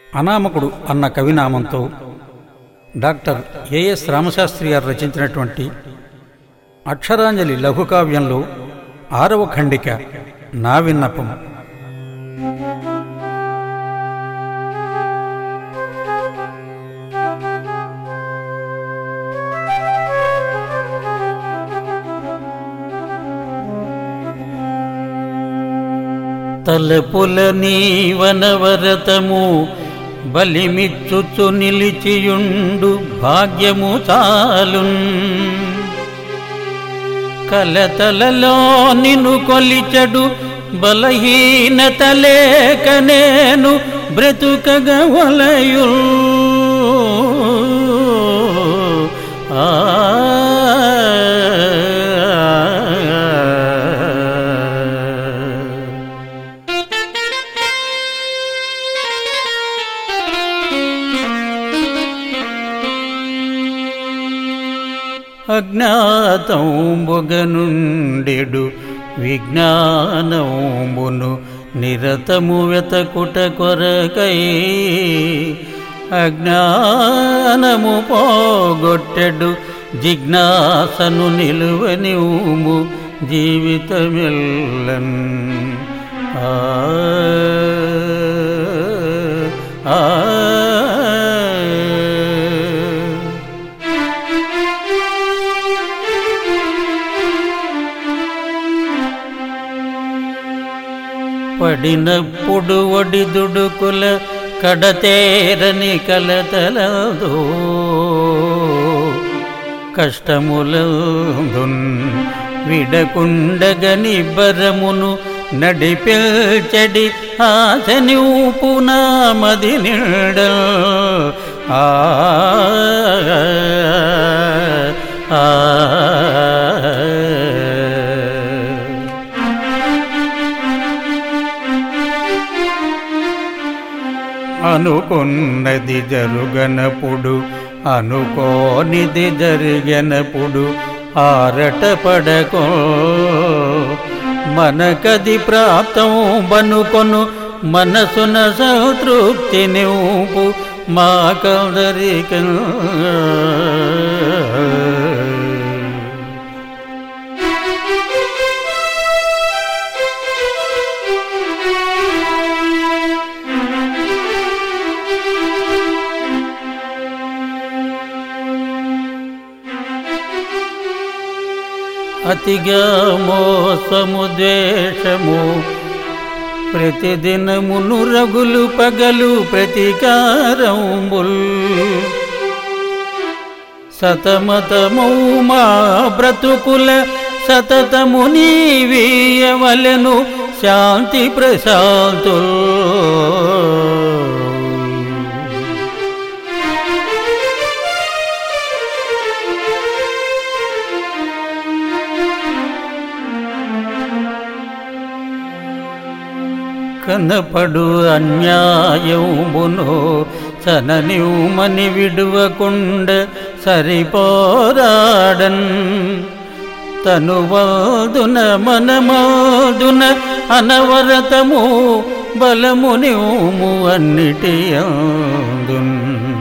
అనామకుడు అన్న కవినామంతో doctor as Ramasastri గారు రచించినటువంటి అక్షరాంజలి లఘుకావ్యంలో ఆరవ ఖండిక నా విన్నపం తలపుల నీవనవరతము బలిమిచ్చుచు నిలిచియుండు భాగ్యము చాలున్ కలతలలో నిన్ను కొలిచడు బలహీనత లేక నేను బ్రతుకగవలయు ఆ అజ్ఞాతంబుగనుండెడు విజ్ఞానంబును నిరతము వెతకుట కొరకై అజ్ఞానము పోగొట్టెడు జిజ్ఞాసను నిలువనివుము జీవితమెల్లన్ ఆ ఆ పడినప్పుడు ఒడిదుడుకుల కడతేరని కలతలదో కష్టములందున్ విడకుండగని బరమును నడిపిల్చడి ఆశని ఊపునామది నిండ ఆ ఆ అనుకున్నది జరుగనప్పుడు అనుకోనిది జరిగినప్పుడు ఆరట పడకో మనకది ప్రాప్తం బనుకొను మనసున సంతృప్తి నింపు మా కందరిక అతిగా మోసము ద్వేషము ప్రతిదినమును రగులు పగలు ప్రతీకారంబుల్ సతమతము మా బ్రతుకుల సతతము నీవీయవలెను శాంతి ప్రశాంతుల్ కనపడు అన్యాయమును చననివుమని విడువకుండ సరిపోరాడన్ తనువాదున మనమాదున అనవరతము బలము నివుము అన్నిటి అందున్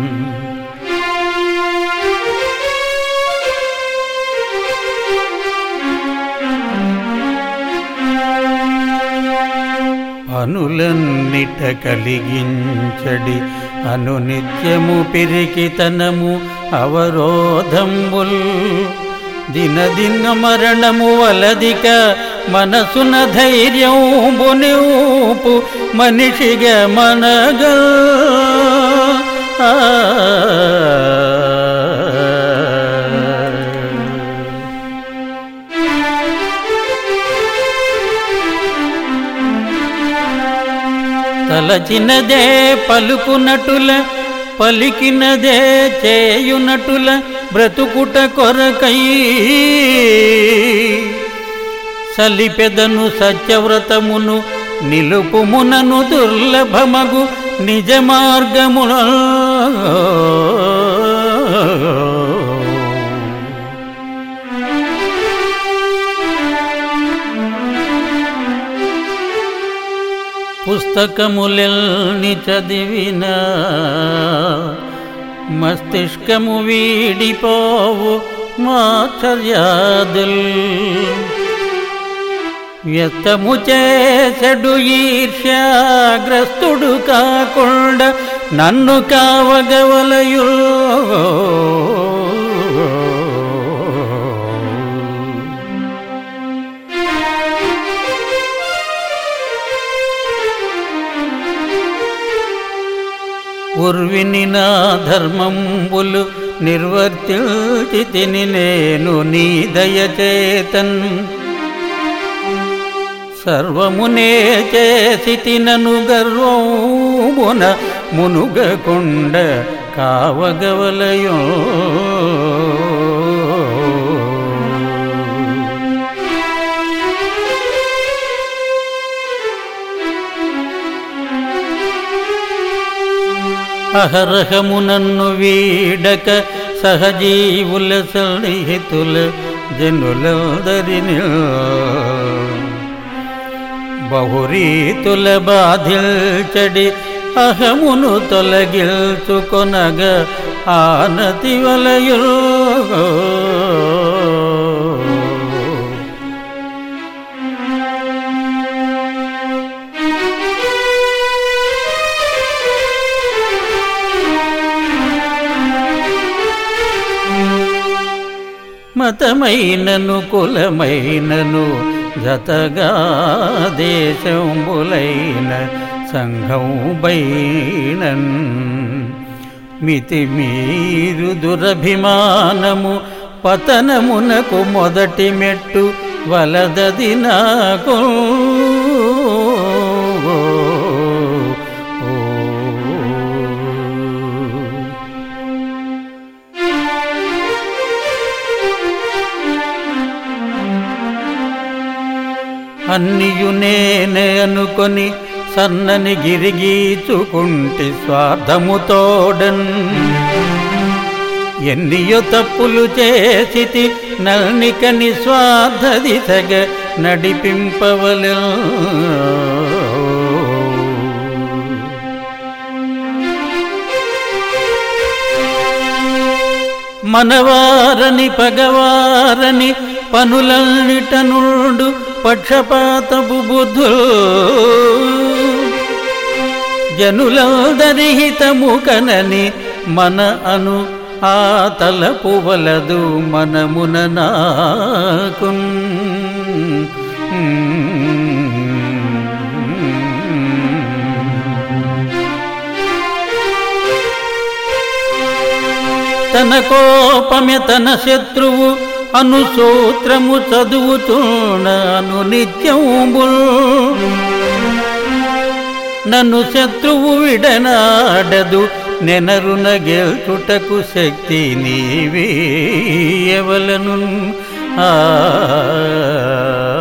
అనులన్నిట కలిగించడి అనునిత్యము పిరికితనము అవరోధంబుల్ దినదిన మరణము వలదిక మనసున ధైర్యంబు నింపు మనిషిగా మనగ ఆ తలచినదే పలుకునటుల పలికినదే చేయునటుల బ్రతుకుట కొరకై సలిపెదను సత్యవ్రతమును నిలుపుమునను దుర్లభమగు నిజ మార్గమున పుస్తకములెల్ని చదివిన మస్తిష్కము వీడిపోవు మాచర్యాదుల్ వ్యక్తము చేసడు ఈర్ష్యాగ్రస్తుడు కాకుండా నన్ను కావగవలయు ఉర్విని నా ధర్మంబులు నిర్వర్తించి తిని నేను నీ దయచేతన్ సర్వమునే చేసి తినను గర్వమున మునుగకుండ కావగవలయో అహరహము నన్ను వీడక సహజీవుల సన్నిహితుల జనులందరిని బహురీతుల బాధిల్చడి అహమును తొలగిల్చుకొనగ ఆనతి వలయు మతమైనను కులమైనను జతగా దేశంబులైన సంఘం బైనన్ మితి మీరు దురభిమానము పతనమునకు మొదటి మెట్టు వలదది నాకు అన్నియు నేనే అనుకొని సన్నని గిరిగీచుకుంటి స్వార్థముతోడన్ ఎన్నియో తప్పులు చేసితి నల్నిక నిస్వార్థ దిశగ నడిపింపవలె మనవారని పగవారని పనులన్నిట నుండు పక్షపాతపు బుద్ధులు జనులందరిహితము కనని మన అను ఆ తలపు వలదు మనమున నాకు తన కోపమే తన శత్రువు అను సూత్రము చదువుతున్నాను నిత్యముల్ నన్ను శత్రువు విడనాడదు నెనరున గెల్చుటకు శక్తి నీవే ఎవలను ఆ